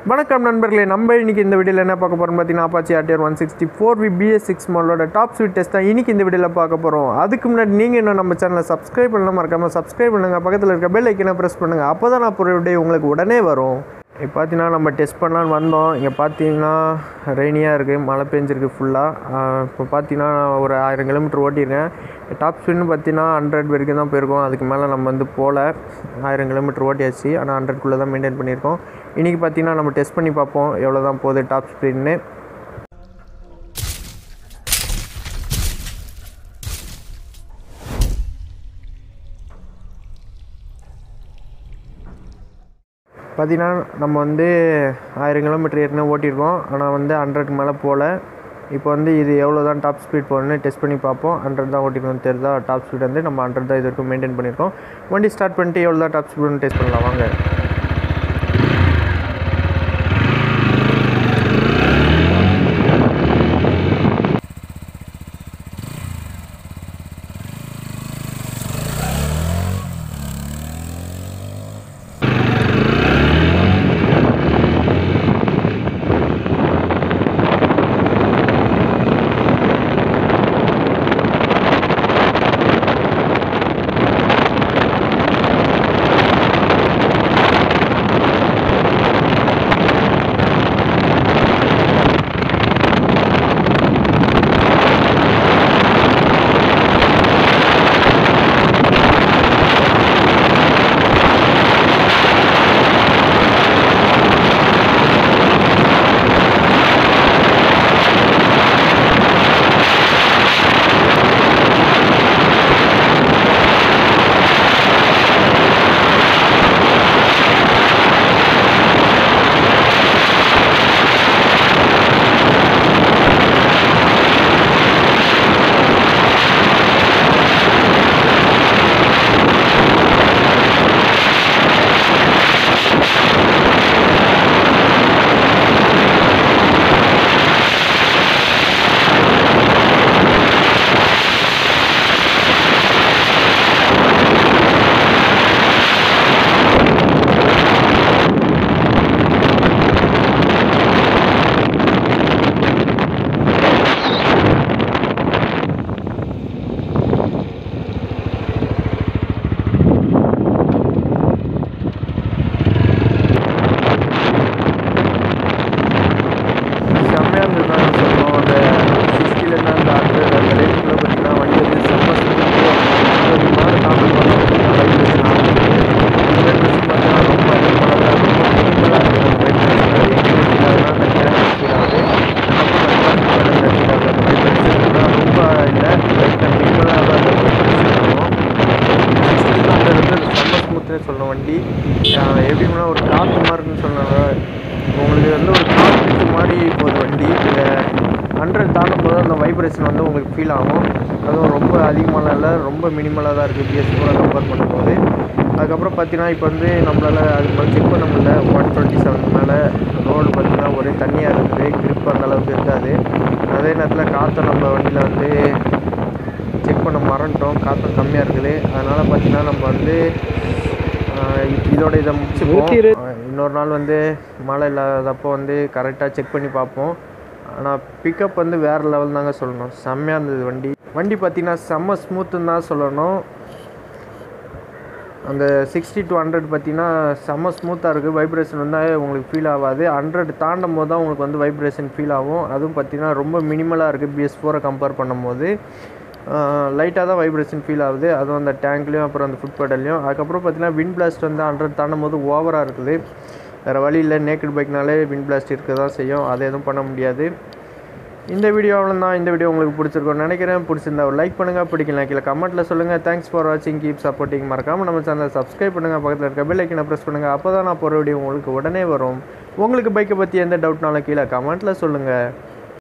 வணக்கம் நண்பர்களே நம்ம இன்னைக்கு இந்த வீடியோவில் என்ன பார்க்க போகிறோம் பார்த்தீங்கன்னா Apache RTR one sixty four V BS six மாடலோட டாப் ஸ்வீட் டெஸ்ட் தான் இன்னைக்கு இந்த வீடியோவில் பார்க்க போகிறோம் அதுக்கு முன்னாடி நீங்கள் இன்னும் நம்ம சேனலை சப்ஸ்கிரைப் பண்ணலாம் மறக்காமல் சப்ஸ்கிரைப் பண்ணுங்கள் பக்கத்தில் இருக்க பெல் ஐக்கனை ப்ரெஸ் பண்ணுங்கள் அப்போ தான் நான் போகிற வீடியோ உங்களுக்கு உடனே வரும் இப்போ பார்த்தீங்கன்னா நம்ம டெஸ்ட் பண்ணலான்னு வந்தோம் இங்கே பார்த்தீங்கன்னா ரெய்னியாக இருக்குது மழை பெஞ்சிருக்கு ஃபுல்லாக இப்போ பார்த்தீங்கன்னா ஒரு ஆயிரம் கிலோமீட்டர் ஓட்டியிருக்கேன் டாப் ஸ்பீட்னு பார்த்தீங்கன்னா ஹண்ட்ரட் வரைக்கும் தான் போயிருக்கோம் அதுக்கு மேலே நம்ம வந்து போகல ஆயிரம் கிலோமீட்டர் ஓட்டியாச்சு ஆனால் ஹண்ட்ரட்குள்ளே தான் மெயின்டைன் பண்ணியிருக்கோம் இன்றைக்கி பார்த்தீங்கன்னா நம்ம டெஸ்ட் பண்ணி பார்ப்போம் எவ்வளோ தான் போகுது டாப் ஸ்பீட்னு பார்த்தீங்கன்னா நம்ம வந்து ஆயிரம் கிலோமீட்டர் ஏற்கனவே ஓட்டியிருக்கோம் ஆனால் வந்து ஹண்ட்ரட்க்கு மேலே போகல இப்போ வந்து இது எவ்வளோ தான் டாப் ஸ்பீட் போகணுன்னு டெஸ்ட் பண்ணி பார்ப்போம் ஹண்ட்ரட் தான் ஓட்டிருக்கோம் தெரியுதா டாப் ஸ்பீட் வந்து நம்ம ஹண்ட்ரட் தான் இது வரைக்கும் மெயின்டைன் பண்ணியிருக்கோம் வண்டி ஸ்டார்ட் பண்ணிட்டு எவ்வளோ தான் டாப் ஸ்பீட்னு டெஸ்ட் பண்ணலாம் வாங்க செம்மையாக இருந்ததுதான் சொல்லணும் அந்த சிக்ஸ்டிலேருந்து அந்த ஹண்ட்ரட் அந்த ரேஞ்சுக்குள்ளே பார்த்தீங்கன்னா வண்டி வந்து செம்ம ஸ்மூத்து மாடு நார்மல் பண்ணலாம் பார்த்தீங்கன்னா வைப்ரேஷன் ஆகும் வைப்ரேஷன் பார்த்தீங்கன்னா ரொம்ப அதிகமாக தான் இருக்கும் ரொம்ப மினிமலாக இருக்கும் அந்த வைப்ரேஷன் எங்கே அதெல்லாம் தனியாக ஃபீல் ஆகுது வைப்ரேஷன் ரொம்ப இல்லை லைட்டாக மினிமலாக தான் அந்த வைப்ரேஷன் இருக்கும் சிக்ஸ்டின் ஹண்ட்ரட் வந்து செம்ம ஸ்மூத்னே சொல்லணும் வண்டி ஆஹ் எப்படின்னா ஒரு காற்று மாதிரி இருக்குன்னு சொன்னாங்க உங்களுக்கு வந்து ஒரு காற்று மாதிரி போகுது வண்டி ஹண்ட்ரட் தாண்டும் போது அந்த வைப்ரேஷன் வந்து உங்களுக்கு ஃபீல் ஆகும் அதுவும் ரொம்ப அதிகமாக இல்லை ரொம்ப மினிமலாக தான் இருக்குது பிஎஸ் கூட கம்பேர் பண்ணும்போது அதுக்கப்புறம் பார்த்தீங்கன்னா இப்போ வந்து நம்மளால் அது மாதிரி செக் பண்ண முடியல ஒன் டுவெண்ட்டி செவன் மேலே ரோடு பார்த்தீங்கன்னா ஒரே தண்ணியாக இருக்குது grip அந்த அளவுக்கு இருக்காது அதே நேரத்தில் காற்றை நம்ம வண்டியில் வந்து செக் பண்ண மறந்துட்டோம் காற்றும் கம்மியாக இருக்குது அதனால் பார்த்தீங்கன்னா நம்ம வந்து ஆஹ் இ- இதோட இதை முடிச்சுப்போம் ஆஹ் இன்னொரு நாள் வந்து மழை இல்லாதப்போ வந்து கரெக்டாக செக் பண்ணி பார்ப்போம் ஆனால் பிக்கப் வந்து வேறு லெவல் தாங்க சொல்லணும் செம்மையாக இருந்தது வண்டி வண்டி பார்த்தீங்கன்னா செம்ம ஸ்மூத்துன்னு தான் சொல்லணும் அந்த சிக்ஸ்டி டு ஹண்ட்ரட் பார்த்தீங்கன்னா செம்ம ஸ்மூத்தாக இருக்குது வைப்ரேஷன் வந்து உங்களுக்கு ஃபீல் ஆகாது ஹண்ட்ரட் தாண்டும் போது தான் உங்களுக்கு வந்து வைப்ரேஷன் ஃபீல் ஆகும் அதுவும் பார்த்தீங்கன்னா ரொம்ப மினிமலாக இருக்குது பிஎஸ் ஃபோரை கம்பேர் பண்ணும்போது லைட்டாக தான் வைப்ரேஷன் ஃபீல் ஆகுது அதுவும் அந்த டேங்க்லேயும் அப்புறம் அந்த ஃபுட் பெடல்லையும் அதுக்கப்புறம் பார்த்தீங்கன்னா விண்ட் பிளாஸ்ட் வந்து ஹண்ட்ரட் தாண்டும் போது ஓவராக இருக்குது வேறு வழி இல்லை நேக்கட் பைக்னாலே விண்ட் பிளாஸ்ட் இருக்க தான் செய்யும் அதை எதுவும் பண்ண முடியாது இந்த வீடியோ அவ்வளோதான் இந்த வீடியோ உங்களுக்கு பிடிச்சிருக்கும்னு நினைக்கிறேன் பிடிச்சிருந்தா ஒரு லைக் பண்ணுங்கள் பிடிக்கல கீழே கமெண்ட்டில் சொல்லுங்கள் தேங்க்ஸ் ஃபார் வாட்சிங் கீப் சப்போர்ட்டிங் மறக்காமல் நம்ம சேனலை சப்ஸ்கிரைப் பண்ணுங்கள் பக்கத்தில் இருக்க பெல் ஐக்கனை ப்ரெஸ் பண்ணுங்கள் அப்போ தான் நான் போகிற வீடியோ உங்களுக்கு உடனே வரும் உங்களுக்கு பைக்கை பற்றி எந்த டவுட்னாலும் கீழே கமெண்ட்டில் சொல்லுங்கள்